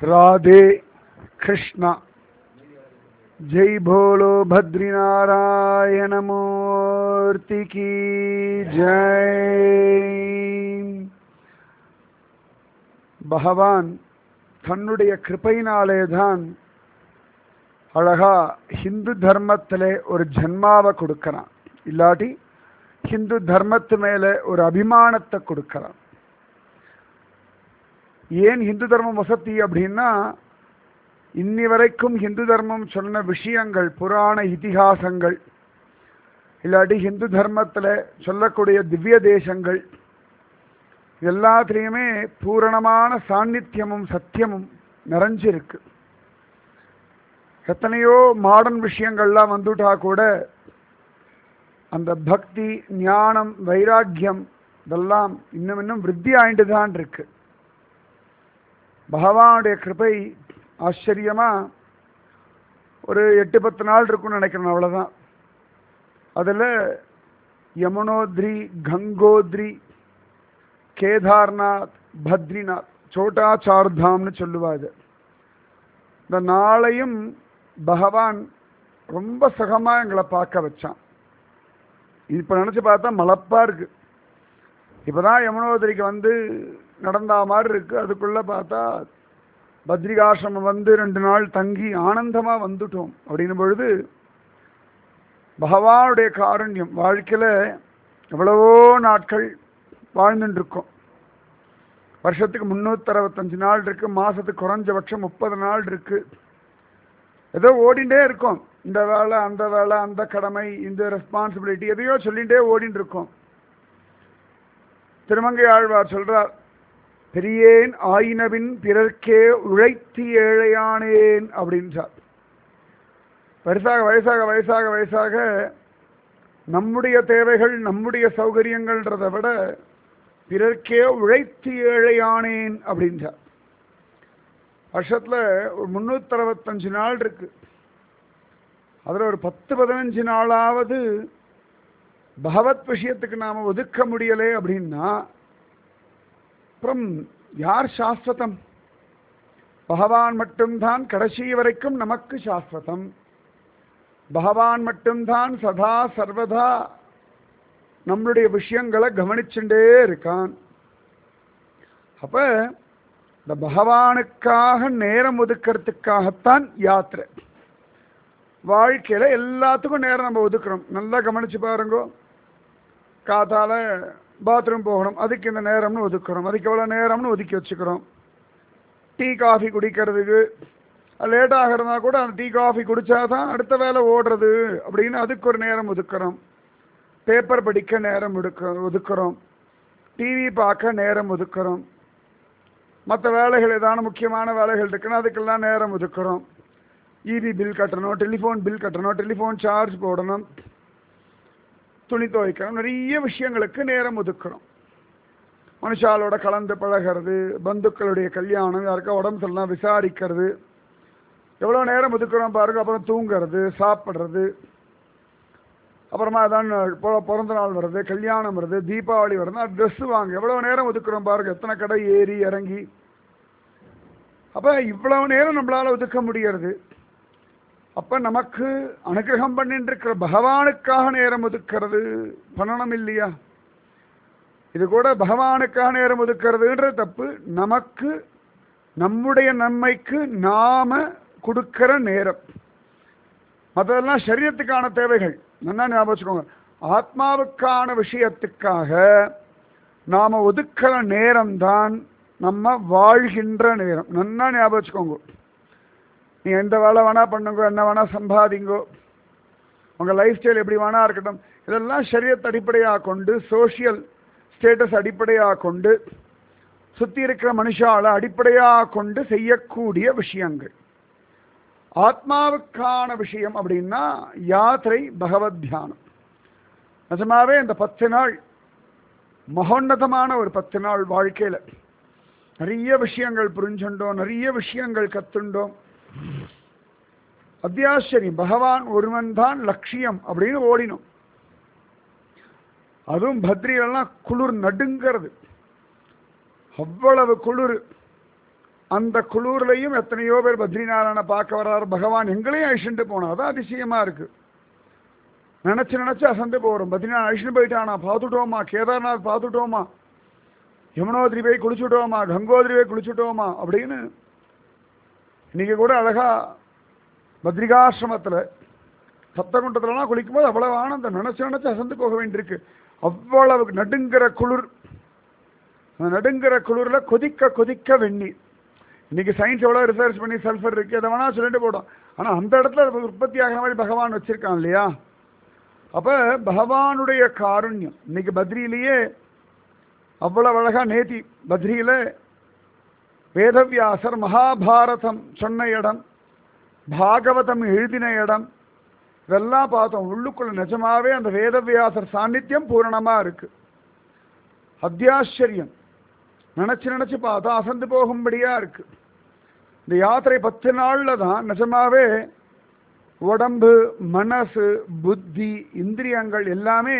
राधे कृष्णा जय भोलो भद्रीनारायण मूर्ति की जय பகவான் தன்னுடைய கிருபையினாலே தான் அழகா ஹிந்து தர்மத்திலே ஒரு ஜன்மாவை கொடுக்கறான் இல்லாட்டி ஹிந்து தர்மத்து மேலே ஒரு அபிமானத்தை கொடுக்கறான் ஏன் ஹிந்து தர்மம் வசதி அப்படின்னா இன்னி வரைக்கும் ஹிந்து தர்மம் சொன்ன விஷயங்கள் புராண இதிகாசங்கள் இல்லாட்டி ஹிந்து தர்மத்தில் சொல்லக்கூடிய திவ்ய தேசங்கள் எல்லாத்துலேயுமே பூரணமான சாநித்தியமும் சத்தியமும் நிறைஞ்சிருக்கு எத்தனையோ மாடர்ன் விஷயங்கள்லாம் வந்துட்டா கூட அந்த பக்தி ஞானம் வைராக்கியம் இதெல்லாம் இன்னும் இன்னும் விருத்தி ஆயிட்டு தான் இருக்கு பகவானுடைய கிருபை ஆச்சரியமா ஒரு எட்டு பத்து நாள் இருக்கும்னு நினைக்கிறேன் அவ்வளோதான் அதில் யமுனோத்ரி கங்கோத்ரி கேதார்நாத் பத்ரிநாத் சோட்டா சார்தாம்னு சொல்லுவா இது இந்த நாளையும் பகவான் ரொம்ப சுகமாக எங்களை பார்க்க வச்சான் இப்போ நினச்சி பார்த்தா மலப்பாக இருக்கு இப்போ தான் யமுனோதரிக்கு வந்து நடந்தா மாதிரி இருக்கு அதுக்குள்ளே பார்த்தா பத்ரிகாசிரமம் வந்து ரெண்டு நாள் தங்கி ஆனந்தமாக வந்துட்டோம் அப்படின்னும் பொழுது பகவானுடைய காருண்யம் வாழ்க்கையில் எவ்வளவோ நாட்கள் வாழ்ந்துட்டு இருக்கோம் வருஷத்துக்கு முந்நூற்றி அறுபத்தஞ்சு நாள் இருக்கு மாசத்துக்கு குறைஞ்சபட்சம் முப்பது நாள் இருக்கு ஏதோ ஓடிண்டே இருக்கோம் இந்த வேலை அந்த வேலை அந்த கடமை இந்த ரெஸ்பான்சிபிலிட்டி எதையோ சொல்லிகிட்டே ஓடிட்டு இருக்கோம் திருமங்கை ஆழ்வார் சொல்றார் பெரியேன் ஆயினவின் பிறர்க்கே உழைத்து ஏழையானேன் அப்படின்றார் வயசாக வயசாக வயசாக வயசாக நம்முடைய தேவைகள் நம்முடைய சௌகரியங்கள்ன்றதை விட பிறர்க்கே உழைத்து ஏழையானேன் அப்படின்றார் வருஷத்தில் ஒரு முந்நூற்றி அறுபத்தஞ்சு நாள் இருக்கு அதில் ஒரு பத்து பதினஞ்சு நாளாவது பகவத் விஷயத்துக்கு நாம் ஒதுக்க முடியலை அப்படின்னா அப்புறம் யார் சாஸ்வதம் பகவான் மட்டும்தான் கடைசி வரைக்கும் நமக்கு சாஸ்வதம் பகவான் மட்டும்தான் சதா சர்வதா நம்மளுடைய விஷயங்களை கவனிச்சுட்டே இருக்கான் அப்ப இந்த பகவானுக்காக நேரம் ஒதுக்கிறதுக்காகத்தான் யாத்திரை வாழ்க்கையில எல்லாத்துக்கும் நேரம் நம்ம ஒதுக்குறோம் நல்லா கவனிச்சு பாருங்க காத்தால பாத்ரூம் போகணும் அதுக்கு இந்த நேரம்னு ஒதுக்குறோம் அதுக்கு எவ்வளோ நேரம்னு ஒதுக்கி வச்சுக்கிறோம் டீ காஃபி குடிக்கிறதுக்கு லேட் ஆகிறதுனா கூட அந்த டீ காஃபி குடிச்சா தான் அடுத்த வேலை ஓடுறது அப்படின்னு அதுக்கு ஒரு நேரம் ஒதுக்குறோம் பேப்பர் படிக்க நேரம் ஒதுக்க ஒதுக்குறோம் டிவி பார்க்க நேரம் ஒதுக்குறோம் மற்ற வேலைகள் ஏதான முக்கியமான வேலைகள் இருக்குன்னா அதுக்கெல்லாம் நேரம் ஒதுக்குறோம் இபி பில் கட்டணும் டெலிஃபோன் பில் கட்டணும் டெலிஃபோன் சார்ஜ் போடணும் துணி துவைக்கணும் நிறைய விஷயங்களுக்கு நேரம் ஒதுக்குறோம் மனுஷாலோட கலந்து பழகிறது பந்துக்களுடைய கல்யாணம் யாருக்கா உடம்பு சரியில்லாம் விசாரிக்கிறது எவ்வளோ நேரம் ஒதுக்குறோம் பாருங்க அப்புறம் தூங்குறது சாப்பிட்றது அப்புறமா அதான் பிறந்த நாள் வருது கல்யாணம் வருது தீபாவளி வருது ட்ரெஸ் வாங்க எவ்வளோ நேரம் ஒதுக்குறோம் பாருங்க எத்தனை கடை ஏறி இறங்கி அப்போ இவ்வளவு நேரம் நம்மளால் ஒதுக்க முடியறது அப்போ நமக்கு அனுகிரகம் பண்ணிட்டு இருக்கிற பகவானுக்காக நேரம் ஒதுக்கிறது பண்ணணும் இல்லையா இது கூட பகவானுக்காக நேரம் ஒதுக்கிறதுன்ற தப்பு நமக்கு நம்முடைய நன்மைக்கு நாம கொடுக்கிற நேரம் மற்றதெல்லாம் சரீரத்துக்கான தேவைகள் நல்லா ஞாபகம் வச்சுக்கோங்க ஆத்மாவுக்கான விஷயத்துக்காக நாம ஒதுக்கிற நேரம் தான் நம்ம வாழ்கின்ற நேரம் நல்லா ஞாபகம் வச்சுக்கோங்க நீ எந்த வேலை வேணா பண்ணுங்க என்ன வேணா சம்பாதிங்கோ உங்கள் லைஃப் ஸ்டைல் எப்படி வேணா இருக்கட்டும் இதெல்லாம் சரியத்தை அடிப்படையாக கொண்டு சோஷியல் ஸ்டேட்டஸ் அடிப்படையாக கொண்டு சுற்றி இருக்கிற மனுஷால அடிப்படையாக கொண்டு செய்யக்கூடிய விஷயங்கள் ஆத்மாவுக்கான விஷயம் அப்படின்னா யாத்திரை பகவத் தியானம் நிஜமாவே இந்த பத்து நாள் மகோன்னதமான ஒரு பத்து நாள் வாழ்க்கையில் நிறைய விஷயங்கள் புரிஞ்சுட்டோம் நிறைய விஷயங்கள் கத்துண்டோம் அத்தியாச்சரியம் பகவான் ஒருவன் தான் லட்சியம் அப்படின்னு ஓடினோம் அதுவும் பத்ரியெல்லாம் குளிர் நடுங்கிறது அவ்வளவு குளிர் அந்த குளூர்லையும் எத்தனையோ பேர் பத்ரிநாராயண பார்க்க வர்றாரு பகவான் எங்களையும் அழிச்சுட்டு போனா அதான் அதிசயமா இருக்கு நினைச்சு நினைச்சு அசந்து போறோம் பத்ரிநாத் அழிச்சுட்டு போயிட்டானா பார்த்துட்டோமா கேதார்நாத் பார்த்துட்டோமா யமுனோதிரி போய் குளிச்சுட்டோமா கங்கோதிரி போய் குளிச்சுட்டோமா அப்படின்னு இன்னைக்கு கூட அழகா பத்ரிகாசிரமத்துல சப்தகுண்டத்துலலாம் குளிக்கும்போது அவ்வளவு ஆனந்தம் நினைச்சு நினைச்சு அசந்து போக வேண்டியிருக்கு அவ்வளவு நடுங்கிற குளிர் அந்த நடுங்கிற குளிர்ல கொதிக்க கொதிக்க வெந்நீர் இன்னைக்கு சயின்ஸ் எவ்வளோ ரிசர்ச் பண்ணி சல்ஃபர் இருக்கு எதை வேணா சொல்லிட்டு போடும் ஆனா அந்த இடத்துல அது உற்பத்தி ஆகிற மாதிரி பகவான் வச்சிருக்கான் இல்லையா அப்ப பகவானுடைய காருண்யம் இன்னைக்கு பத்ரியிலேயே அவ்வளவு அழகா நேத்தி பத்ரியில வேதவியாசர் மகாபாரதம் சொன்ன இடம் பாகவதம் எழுதின இடம் இதெல்லாம் பார்த்தோம் உள்ளுக்குள்ள நிஜமாவே அந்த வேதவியாசர் சாநித்தியம் பூரணமா இருக்கு அத்தியாச்சரியம் நினைச்சு நினைச்சு பார்த்தா அசந்து போகும்படியா இருக்கு இந்த யாத்திரை பத்து நாள்ல தான் நிஜமாவே உடம்பு மனசு புத்தி இந்திரியங்கள் எல்லாமே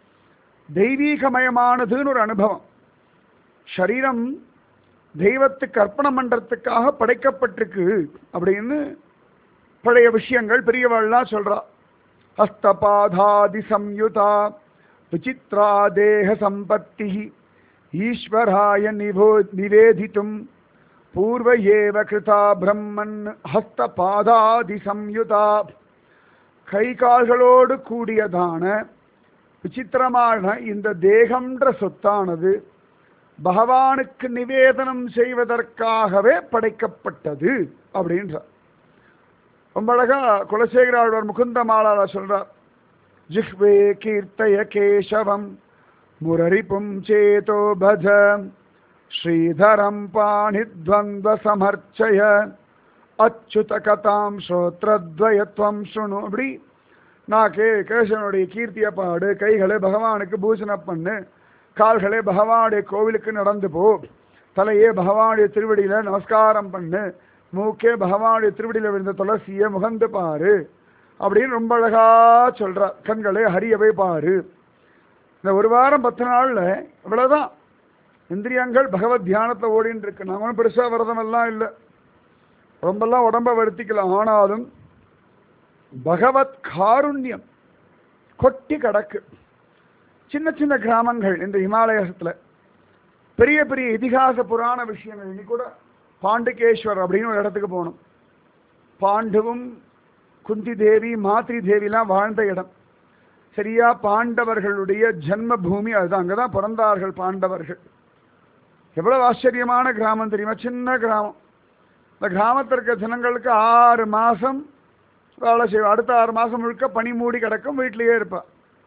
தெய்வீகமயமானதுன்னு ஒரு அனுபவம் சரீரம் தெய்வத்துக்கு அர்ப்பணம் பண்றதுக்காக படைக்கப்பட்டிருக்கு அப்படின்னு பழைய விஷயங்கள் பெரியவாள்லாம் சொல்றா ஹஸ்தபாதாதி சம்யுதா விசித்ரா தேக சம்பத்தி ஈஸ்வராய நிபோ நிவேதித்தும் பூர்வ ஏவ கிருதா பிரம்மன் ஹஸ்தபாதாதி சம்யுதா கை கால்களோடு கூடியதான விசித்திரமான இந்த தேகம்ன்ற சொத்தானது பகவானுக்கு நிவேதனம் செய்வதற்காகவே படைக்கப்பட்டது அப்படின்றார் ரொம்ப அழகா குலசேகராழ்வார் முகுந்த மாலால சொல்றார் ஜிஹ்வே கீர்த்தய கேசவம் முரரிப்பும் சேதோ பஜ ஸ்ரீதரம் பாணித்வந்த சமர்ச்சய அச்சுத கதாம் ஸ்ரோத்ரத்வயத்வம் சுணு அப்படி நான் கே கேசவனுடைய கீர்த்திய பாடு கைகளை பகவானுக்கு பூஜனை பண்ணு கால்களே பகவானுடைய கோவிலுக்கு நடந்து போ தலையே பகவானுடைய திருவடியில நமஸ்காரம் பண்ணு மூக்கே பகவானுடைய திருவடியில விழுந்த துளசிய முகந்து பாரு அப்படின்னு ரொம்ப அழகா சொல்றார் கண்களே ஹரியவை பாரு இந்த ஒரு வாரம் பத்து நாள்ல இவ்வளவுதான் இந்திரியங்கள் பகவத் தியானத்தை ஓடின்னு இருக்கு நாம ஒன்றும் பெருசா விரதம் எல்லாம் இல்லை ரொம்பலாம் உடம்ப வருத்திக்கலாம் ஆனாலும் பகவத் காருண்யம் கொட்டி கடக்கு சின்ன சின்ன கிராமங்கள் இந்த இமாலயத்துல பெரிய பெரிய இதிகாச புராண விஷயங்கள் இன்னைக்கு கூட பாண்டுகேஸ்வர் அப்படின்னு ஒரு இடத்துக்கு போகணும் பாண்டுவும் குந்தி தேவி மாத்ரி தேவிலாம் வாழ்ந்த இடம் சரியா பாண்டவர்களுடைய ஜன்ம பூமி அதுதான் அங்கதான் பிறந்தார்கள் பாண்டவர்கள் எவ்வளவு ஆச்சரியமான கிராமம் தெரியுமா சின்ன கிராமம் இந்த கிராமத்தில் இருக்க ஜனங்களுக்கு ஆறு மாசம் வேலை செய்வா அடுத்த ஆறு மாசம் முழுக்க பனி மூடி கிடக்கும் வீட்டிலேயே இருப்பா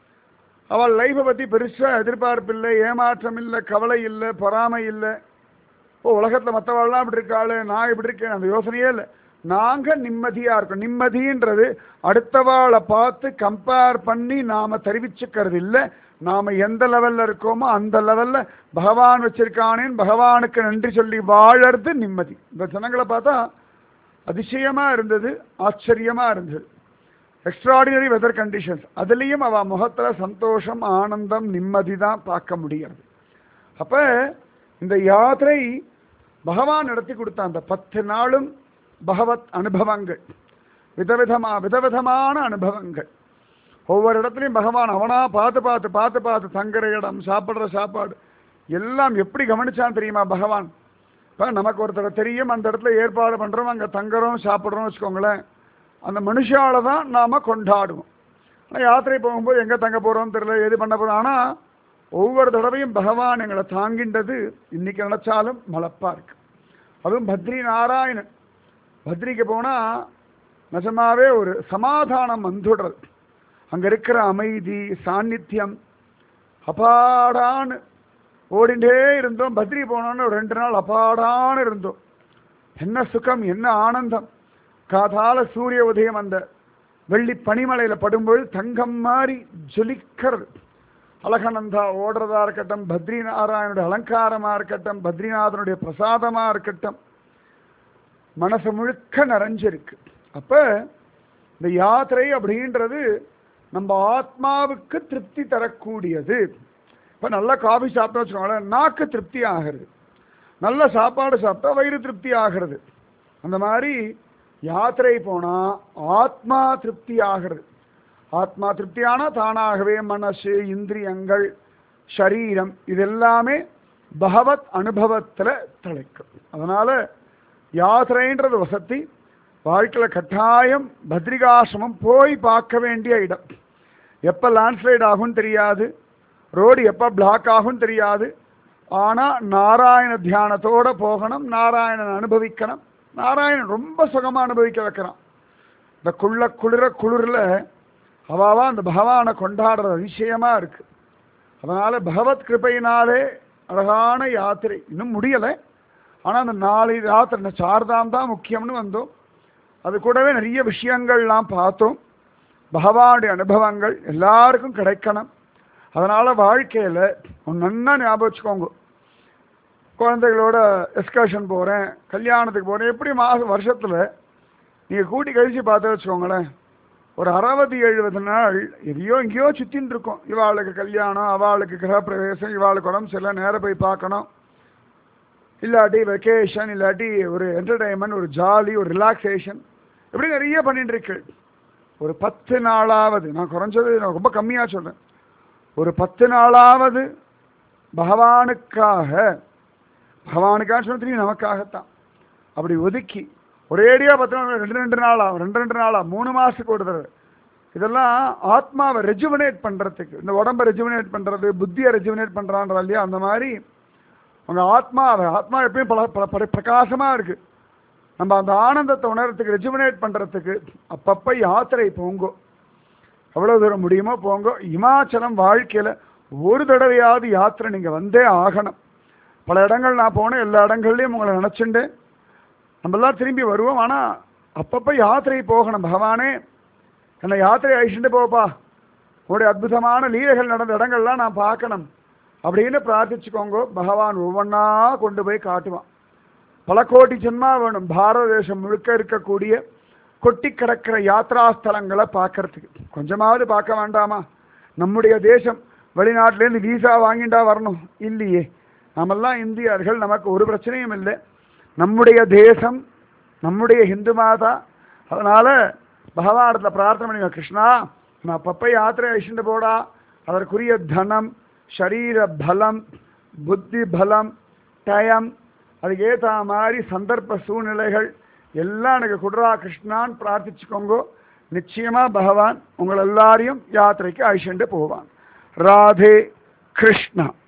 அவள் லைஃப்பை பற்றி பெருசாக எதிர்பார்ப்பு இல்லை ஏமாற்றம் இல்லை கவலை இல்லை பொறாமை இல்லை ஓ உலகத்தில் மற்றவாள்லாம் இப்படி இருக்காளு நான் இப்படி இருக்கேன் அந்த யோசனையே இல்லை நாங்கள் நிம்மதியாக இருக்கோம் நிம்மதின்றது அடுத்தவாளை பார்த்து கம்பேர் பண்ணி நாம் தெரிவிச்சுக்கிறது இல்லை நாம் எந்த லெவலில் இருக்கோமோ அந்த லெவலில் பகவான் வச்சிருக்கானேன்னு பகவானுக்கு நன்றி சொல்லி வாழறது நிம்மதி இந்த ஜனங்களை பார்த்தா அதிசயமாக இருந்தது ஆச்சரியமாக இருந்தது எக்ஸ்ட்ராடினரி வெதர் கண்டிஷன்ஸ் அதுலேயும் அவள் முகத்தில் சந்தோஷம் ஆனந்தம் நிம்மதி தான் பார்க்க முடியாது அப்போ இந்த யாத்திரை பகவான் நடத்தி கொடுத்த அந்த பத்து நாளும் பகவத் அனுபவங்கள் விதவிதமா விதவிதமான அனுபவங்கள் ஒவ்வொரு இடத்துலையும் பகவான் அவனா பார்த்து பார்த்து பார்த்து பார்த்து தங்குற இடம் சாப்பிட்ற சாப்பாடு எல்லாம் எப்படி கவனிச்சான் தெரியுமா பகவான் இப்போ நமக்கு ஒருத்தர் தெரியும் அந்த இடத்துல ஏற்பாடு பண்ணுறோம் அங்கே தங்குறோம் சாப்பிட்றோம் வச்சுக்கோங்களேன் அந்த மனுஷால தான் நாம் கொண்டாடுவோம் ஆனால் யாத்திரை போகும்போது எங்கே தங்க போகிறோம் தெரியல எது பண்ண போகிறோம் ஆனால் ஒவ்வொரு தடவையும் பகவான் எங்களை தாங்கின்றது இன்னைக்கு நினச்சாலும் மலப்பாக இருக்கு அதுவும் பத்ரி நாராயணன் பத்ரிக்கு போனால் நிஜமாவே ஒரு சமாதானம் வந்துடுறது அங்கே இருக்கிற அமைதி சாநித்தியம் அப்பாடான்னு ஓடிண்டே இருந்தோம் பத்ரி போனோன்னு ஒரு ரெண்டு நாள் அப்பாடான்னு இருந்தோம் என்ன சுகம் என்ன ஆனந்தம் காதால சூரிய உதயம் அந்த வெள்ளி பனிமலையில படும்பொழுது தங்கம் மாதிரி ஜொலிக்கிறது அழகநந்தா ஓடுறதா இருக்கட்டும் பத்ரி நாராயணுடைய அலங்காரமா இருக்கட்டும் பத்ரிநாதனுடைய பிரசாதமா இருக்கட்டும் மனசு முழுக்க நிறைஞ்சிருக்கு அப்ப இந்த யாத்திரை அப்படின்றது நம்ம ஆத்மாவுக்கு திருப்தி தரக்கூடியது இப்போ நல்லா காஃபி சாப்பிட்டோம் வச்சுக்கோங்களேன் நாக்கு திருப்தி ஆகிறது நல்ல சாப்பாடு சாப்பிட்டா வயிறு திருப்தி ஆகிறது அந்த மாதிரி யாத்திரை போனால் ஆத்மா திருப்தி ஆகிறது ஆத்மா திருப்தியானா தானாகவே மனசு இந்திரியங்கள் சரீரம் இதெல்லாமே பகவத் அனுபவத்தில் தலைக்கும் அதனால யாத்திரைன்றது வசதி வாழ்க்கையில் கட்டாயம் பத்ரிகாசிரமம் போய் பார்க்க வேண்டிய இடம் எப்போ லேண்ட்ஸ்லைட் ஆகும் தெரியாது ரோடு எப்போ பிளாக் ஆகும் தெரியாது ஆனால் நாராயண தியானத்தோட போகணும் நாராயணன் அனுபவிக்கணும் நாராயணன் ரொம்ப சுகமாக அனுபவிக்க வைக்கிறான் இந்த குள்ள குளிர குளிரில் அவாவா அந்த பகவானை கொண்டாடுற அதிசயமா இருக்கு அதனால பகவத் கிருபையினாலே அழகான யாத்திரை இன்னும் முடியலை ஆனால் அந்த நாலு யாத்திரை இந்த சார்தாம் தான் முக்கியம்னு வந்தோம் அது கூடவே நிறைய விஷயங்கள்லாம் பார்த்தோம் பகவானுடைய அனுபவங்கள் எல்லாருக்கும் கிடைக்கணும் அதனால வாழ்க்கையில் ஒன்று நன்னா ஞாபகம் வச்சுக்கோங்க குழந்தைகளோட எக்ஸ்கர்ஷன் போகிறேன் கல்யாணத்துக்கு போகிறேன் எப்படி மாதம் வருஷத்தில் நீங்கள் கூட்டி கழிச்சு பார்த்து வச்சுக்கோங்களேன் ஒரு அறுபது எழுபது நாள் எதையோ எங்கேயோ சுற்றின்னு இருக்கோம் இவாளுக்கு கல்யாணம் அவளுக்கு கிரகப்பிரவேசம் இவாளுக்கு உடம்பு சரியில்லை நேராக போய் பார்க்கணும் இல்லாட்டி வெக்கேஷன் இல்லாட்டி ஒரு என்டர்டைன்மெண்ட் ஒரு ஜாலி ஒரு ரிலாக்ஸேஷன் இப்படி நிறைய பண்ணிட்டு இருக்கு ஒரு பத்து நாளாவது நான் குறைஞ்சது நான் ரொம்ப கம்மியாக சொல்கிறேன் ஒரு பத்து நாளாவது பகவானுக்காக பகவானுக்காக சொன்ன தெரியும் நமக்காகத்தான் அப்படி ஒதுக்கி ஒரேடியாக பத்து நாள் ரெண்டு ரெண்டு நாளா ரெண்டு ரெண்டு நாளா மூணு மாதத்துக்கு ஒரு தடவை இதெல்லாம் ஆத்மாவை ரெஜுவனேட் பண்ணுறதுக்கு இந்த உடம்பை ரெஜுவனேட் பண்ணுறது புத்தியை ரெஜுவனேட் பண்ணுறான்றா இல்லையா அந்த மாதிரி உங்கள் ஆத்மா ஆத்மா எப்பயும் பல பல பல பிரகாசமாக இருக்குது நம்ம அந்த ஆனந்தத்தை உணர்றதுக்கு ரெஜுவனேட் பண்ணுறதுக்கு அப்பப்போ யாத்திரை போங்கோ எவ்வளோ தூரம் முடியுமோ போங்கோ இமாச்சலம் வாழ்க்கையில் ஒரு தடவையாவது யாத்திரை நீங்கள் வந்தே ஆகணும் பல இடங்கள் நான் போனேன் எல்லா இடங்கள்லையும் உங்களை நினச்சிண்டேன் நம்மெல்லாம் திரும்பி வருவோம் ஆனால் அப்பப்போ யாத்திரை போகணும் பகவானே என்னை யாத்திரை அழிச்சுட்டு போப்பா உங்களுடைய அற்புதமான லீலைகள் நடந்த இடங்கள்லாம் நான் பார்க்கணும் அப்படின்னு பிரார்த்திச்சுக்கோங்க பகவான் ஒவ்வொன்றா கொண்டு போய் காட்டுவான் பல கோடி ஜென்மா வேணும் பாரத தேசம் முழுக்க இருக்கக்கூடிய கொட்டி கிடக்கிற யாத்ரா ஸ்தலங்களை பார்க்கறதுக்கு கொஞ்சமாவது பார்க்க வேண்டாமா நம்முடைய தேசம் வெளிநாட்டிலேருந்து வீசா வாங்கிண்டா வரணும் இல்லையே நாமெல்லாம் இந்தியர்கள் நமக்கு ஒரு பிரச்சனையும் இல்லை நம்முடைய தேசம் நம்முடைய ஹிந்து மாதா அதனால் பகவானத்தில் பிரார்த்தனை பண்ணுங்க கிருஷ்ணா நான் அப்பப்போ யாத்திரை அழிச்சுட்டு போடா அதற்குரிய தனம் ஷரீர பலம் புத்தி பலம் டயம் அதுக்கு ஏற்ற மாதிரி சந்தர்ப்ப சூழ்நிலைகள் எல்லாம் எனக்கு குட்ரா கிருஷ்ணான்னு பிரார்த்திச்சுக்கோங்க நிச்சயமா பகவான் உங்கள் எல்லாரையும் யாத்திரைக்கு அழிச்சுட்டு போவான் ராதே கிருஷ்ணா